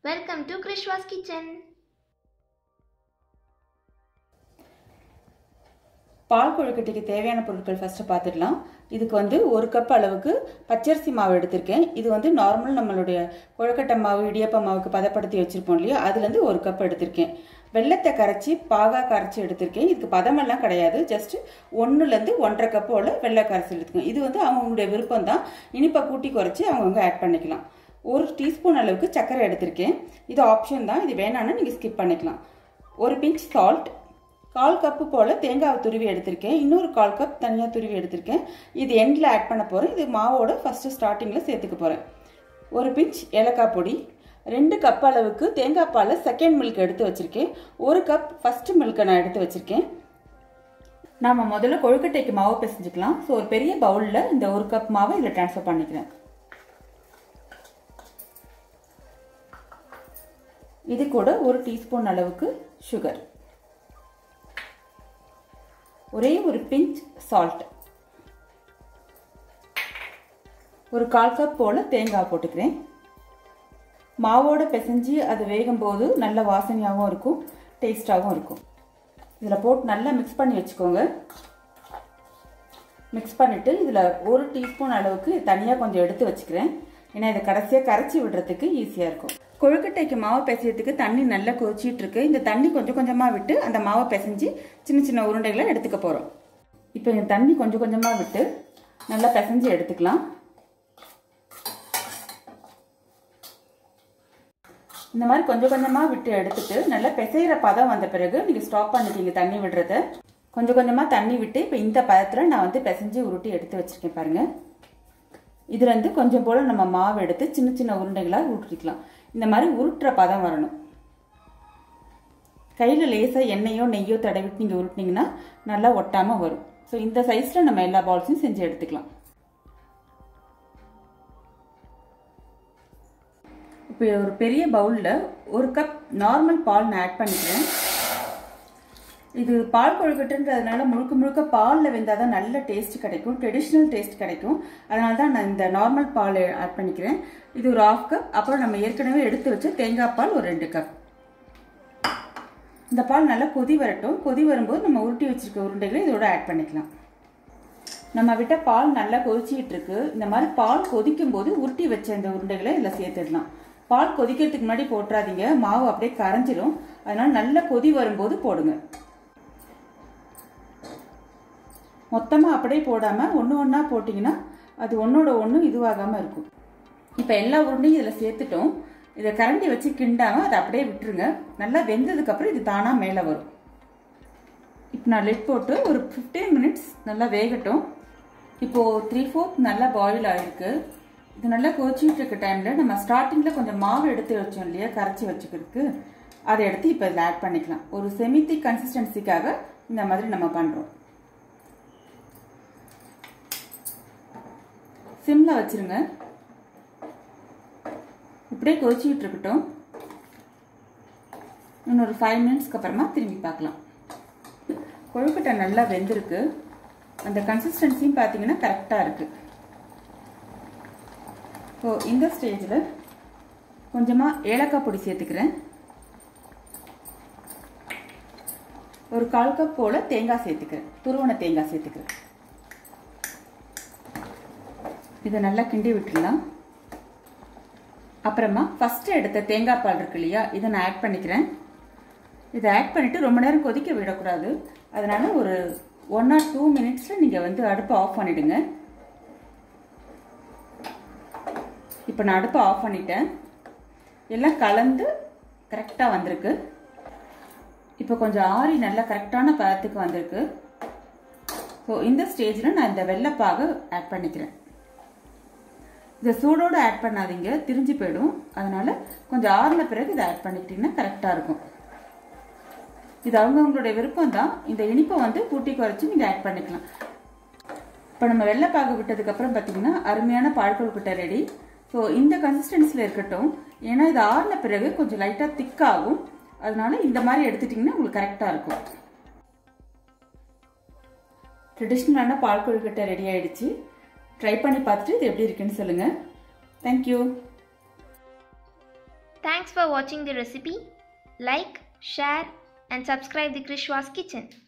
Welcome to Krishvas kitchen பால் கொழுக்கட்டைக்கு தேவையான பொருட்கள் ஃபஸ்ட்டு பார்த்துடலாம் இதுக்கு வந்து ஒரு கப் அளவுக்கு பச்சரிசி மாவு எடுத்திருக்கேன் இது வந்து நார்மல் நம்மளுடைய கொழுக்கட்டை மாவு இடியப்ப மாவுக்கு பதப்படுத்தி வச்சுருப்போம் இல்லையா அதுலேருந்து ஒரு கப் எடுத்திருக்கேன் வெள்ளத்தை கரைச்சி பாகா கரைச்சி எடுத்திருக்கேன் இதுக்கு பதமெல்லாம் கிடையாது ஜஸ்ட் ஒன்றுலேருந்து ஒன்றரை கப்போட வெள்ளை கரைச்சி எடுத்துக்கேன் இது வந்து அவங்களுடைய விருப்பம் தான் இனிப்பை கூட்டி குறைச்சி அவங்கவுங்க ஆட் பண்ணிக்கலாம் ஒரு டீஸ்பூன் அளவுக்கு சர்க்கரை எடுத்திருக்கேன் இது ஆப்ஷன் தான் இது வேணான்னா நீங்கள் ஸ்கிப் பண்ணிக்கலாம் ஒரு பிஞ்ச் சால்ட் கால் கப்பு போல் தேங்காவை துருவி எடுத்திருக்கேன் இன்னொரு கால் கப் தனியாக துருவி எடுத்திருக்கேன் இது எண்டில் ஆட் பண்ண போகிறேன் இது மாவோட ஃபஸ்ட்டு ஸ்டார்டிங்கில் சேர்த்துக்க போகிறேன் ஒரு பிஞ்ச் ஏலக்காய் பொடி ரெண்டு கப் அளவுக்கு தேங்காய் பால் செகண்ட் மில்க் எடுத்து வச்சுருக்கேன் ஒரு கப் ஃபஸ்ட்டு மில்க்கை நான் எடுத்து வச்சுருக்கேன் நாம் முதல்ல கொழுக்கட்டைக்கு மாவு பிசைஞ்சுக்கலாம் ஸோ ஒரு பெரிய பவுலில் இந்த ஒரு கப் மாவை இதில் ட்ரான்ஸ்ஃபர் பண்ணிக்கிறேன் இது கூட ஒரு டீஸ்பூன் அளவுக்கு சுகர் ஒரே ஒரு பிஞ்ச் சால்ட் ஒரு கால் கப் போல் தேங்காய் போட்டுக்கிறேன் மாவோட பிசைஞ்சு அது வேகும் போது நல்ல வாசனையாகவும் இருக்கும் டேஸ்டாகவும் இருக்கும் இதில் போட்டு நல்லா மிக்ஸ் பண்ணி வச்சுக்கோங்க மிக்ஸ் பண்ணிவிட்டு இதில் ஒரு டீஸ்பூன் அளவுக்கு தனியாக கொஞ்சம் எடுத்து வச்சுக்கிறேன் ஏன்னா இதை கடைசியாக கரைச்சி விடுறதுக்கு ஈஸியாக இருக்கும் கொழுக்கட்டைக்கு மாவு பிசையறதுக்கு தண்ணி நல்லா கொதிச்சிட்டு இருக்கு இந்த தண்ணி கொஞ்சம் கொஞ்சமாக விட்டு அந்த மாவை பிசைஞ்சு சின்ன சின்ன உருண்டைகளை எடுத்துக்க போகிறோம் இப்போ இந்த தண்ணி கொஞ்சம் கொஞ்சமாக விட்டு நல்லா பிசைஞ்சு எடுத்துக்கலாம் இந்த மாதிரி கொஞ்சம் கொஞ்சமாக விட்டு எடுத்துட்டு நல்லா பிசைகிற பதம் வந்த பிறகு நீங்கள் ஸ்டாப் பண்ணிட்டீங்க தண்ணி விடுறத கொஞ்சம் கொஞ்சமாக தண்ணி விட்டு இப்போ இந்த பதத்தில் நான் வந்து பிசைஞ்சு உருட்டி எடுத்து வச்சுருக்கேன் பாருங்கள் இதுலேருந்து கொஞ்சம் போல் நம்ம மாவு எடுத்து சின்ன சின்ன உருண்டைகளாக உருட்டிக்கலாம் இந்த மாதிரி உருட்டுற பதம் வரணும் கையில் லேசாக எண்ணெயோ நெய்யோ தடவிட்டு நீங்கள் உருட்டினீங்கன்னா நல்லா ஒட்டாமல் வரும் ஸோ இந்த சைஸில் நம்ம எல்லா பால்ஸையும் செஞ்சு எடுத்துக்கலாம் இப்போ ஒரு பெரிய பவுலில் ஒரு கப் நார்மல் பால் நான் ஆட் பண்ணிக்கிறேன் இது பால் கொழுக்கட்டுன்றதுனால முழுக்க முழுக்க பாலில் வெந்தால் தான் நல்ல டேஸ்ட் கிடைக்கும் ட்ரெடிஷ்னல் டேஸ்ட் கிடைக்கும் அதனால தான் நான் இந்த நார்மல் பால் ஆட் பண்ணிக்கிறேன் இது ஒரு ஆஃப் கப் அப்புறம் நம்ம ஏற்கனவே எடுத்து வச்ச தேங்காய் பால் ஒரு ரெண்டு கப் இந்த பால் நல்லா கொதி வரட்டும் கொதி வரும்போது நம்ம உருட்டி வச்சிருக்க உருண்டைகளை இதோட ஆட் பண்ணிக்கலாம் நம்ம விட்ட பால் நல்லா கொதிச்சிட்டு இருக்கு இந்த மாதிரி பால் கொதிக்கும் போது உருட்டி வச்ச இந்த உருண்டைகளை இதில் சேர்த்துடலாம் பால் கொதிக்கிறதுக்கு முன்னாடி போட்டுறாதீங்க மாவு அப்படியே கரைஞ்சிரும் அதனால நல்லா கொதி வரும்போது போடுங்க மொத்தமாக அப்படியே போடாமல் ஒன்று ஒன்றா போட்டிங்கன்னா அது ஒன்றோட ஒன்று இதுவாகாமல் இருக்கும் இப்போ எல்லா உருண்டையும் இதில் சேர்த்துட்டோம் இதை கரண்டி வச்சு கிண்டாமல் அதை அப்படியே விட்டுருங்க நல்லா வெந்ததுக்கப்புறம் இது தானாக மேலே வரும் இப்போ நான் லிட் போட்டு ஒரு ஃபிஃப்டீன் மினிட்ஸ் நல்லா வேகட்டும் இப்போது த்ரீ ஃபோர்த் நல்லா பாயில் ஆகிருக்கு இது நல்லா கொதிச்சுட்டு இருக்க டைமில் நம்ம ஸ்டார்டிங்கில் கொஞ்சம் மாவு எடுத்து வச்சோம் இல்லையா கரைச்சி வச்சுக்கிறதுக்கு அதை எடுத்து இப்போ இதில் ஆட் பண்ணிக்கலாம் ஒரு செமித்தி கன்சிஸ்டன்சிக்காக இந்த மாதிரி நம்ம பண்ணுறோம் சிம்மில் வச்சுருங்க இப்படியே கொதிச்சுக்கிட்டு இருக்கட்டும் இன்னொரு ஃபைவ் மினிட்ஸ்க்கு அப்புறமா திரும்பி பார்க்கலாம் கொழுக்கட்டை நல்லா வெந்திருக்கு அந்த கன்சிஸ்டன்சியும் பார்த்தீங்கன்னா கரெக்டாக இருக்குது ஸோ இந்த ஸ்டேஜில் கொஞ்சமாக ஏலக்காய் பொடி சேர்த்துக்கிறேன் ஒரு கால் கப் போல் தேங்காய் சேர்த்துக்கிறேன் துருவன தேங்காய் சேர்த்துக்கிறேன் இதை நல்லா கிண்டி விட்டுடலாம் அப்புறமா ஃபஸ்ட்டு எடுத்த தேங்காய் பால் இருக்கு இல்லையா இதை நான் ஆட் பண்ணிக்கிறேன் இதை ஆட் பண்ணிவிட்டு ரொம்ப நேரம் கொதிக்க விடக்கூடாது அதனால் ஒரு ஒன் ஆர் டூ மினிட்ஸில் நீங்கள் வந்து அடுப்பை ஆஃப் பண்ணிவிடுங்க இப்போ நான் அடுப்பை ஆஃப் பண்ணிட்டேன் எல்லாம் கலந்து கரெக்டாக வந்திருக்கு இப்போ கொஞ்சம் ஆறி நல்லா கரெக்டான பதத்துக்கு வந்திருக்கு ஸோ இந்த ஸ்டேஜில் நான் இந்த வெள்ளைப்பாக ஆட் பண்ணிக்கிறேன் இதை சூடோடு ஆட் பண்ணாதீங்க திரிஞ்சு போயிடும் அதனால் கொஞ்சம் ஆறின பிறகு இதை ஆட் பண்ணிக்கிட்டிங்கன்னா கரெக்டாக இருக்கும் இது அவங்கவுங்களுடைய விருப்பம் தான் இந்த இனிப்பை வந்து கூட்டி குறைச்சி நீங்கள் ஆட் பண்ணிக்கலாம் இப்போ நம்ம வெள்ளைப்பாகு விட்டதுக்கப்புறம் பார்த்தீங்கன்னா அருமையான பாழ்கொழுக்கட்டை ரெடி ஸோ இந்த கன்சிஸ்டன்சியில் இருக்கட்டும் ஏன்னா இது ஆறின பிறகு கொஞ்சம் லைட்டாக திக்காகும் அதனால இந்த மாதிரி எடுத்துட்டிங்கன்னா உங்களுக்கு கரெக்டாக இருக்கும் ட்ரெடிஷ்னலான பால் கொழுக்கட்டை ரெடி ஆயிடுச்சு ட்ரை பண்ணி பார்த்துட்டு இது எப்படி இருக்குன்னு சொல்லுங்கள் thank you Thanks for watching the recipe. Like, share and subscribe the Krishwa's Kitchen.